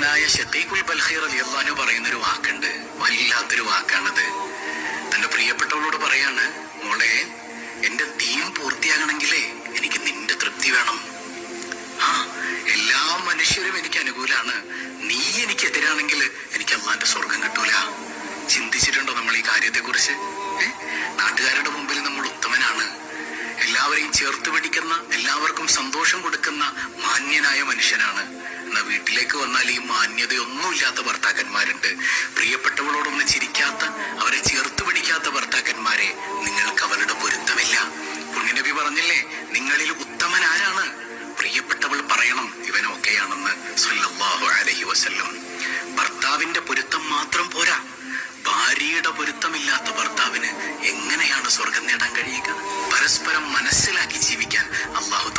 മഹാനായ ഷത്തീഖുൽ ബൽഖീർ അലി അള്ളഹാനു പറയുന്നൊരു വാക്കുണ്ട് വല്ലാത്തൊരു വാക്കാണത് തന്റെ പ്രിയപ്പെട്ടവളോട് പറയാണ് മോളെ എന്റെ ദീൻ പൂർത്തിയാകണമെങ്കിലേ എനിക്ക് നിന്റെ തൃപ്തി വേണം ആ എല്ലാ മനുഷ്യരും എനിക്ക് അനുകൂലാണ് നീ എനിക്കെതിരാണെങ്കിൽ എനിക്ക് അള്ളാന്റെ സ്വർഗം കിട്ടൂല ചിന്തിച്ചിട്ടുണ്ടോ നമ്മൾ ഈ കാര്യത്തെ കുറിച്ച് നാട്ടുകാരുടെ മുമ്പിൽ നമ്മൾ ഉത്തമനാണ് എല്ലാവരെയും ചേർത്ത് പിടിക്കുന്ന എല്ലാവർക്കും സന്തോഷം കൊടുക്കുന്ന മാന്യനായ മനുഷ്യനാണ് എന്നാ വീട്ടിലേക്ക് വന്നാൽ ഈ മാന്യതയൊന്നുമില്ലാത്ത ഭർത്താക്കന്മാരുണ്ട് പ്രിയപ്പെട്ടവളോടൊന്ന് ചിരിക്കാത്ത അവരെ ചേർത്ത് പിടിക്കാത്ത ഭർത്താക്കന്മാരെ നിങ്ങൾക്ക് അവരുടെ പൊരുത്തമില്ല പുണ്യനബി പറഞ്ഞില്ലേ നിങ്ങളിൽ ഉത്തമൻ ആരാണ് പ്രിയപ്പെട്ടവൾ പറയണം ഇവൻ ഓക്കെയാണെന്ന് സല്ലല്ലാഹു അലൈഹി വസല്ലം ഭർത്താവിന്റെ പൊരുത്തം മാത്രം പോരാ ഭാര്യയുടെ പൊരുത്തമില്ലാത്ത ഭർത്താവിന് എങ്ങനെയാണ് സ്വർഗം നേടാൻ കഴിയുക പരസ്പരം മനസ്സിലാക്കി ജീവിക്കാൻ അള്ളാഹു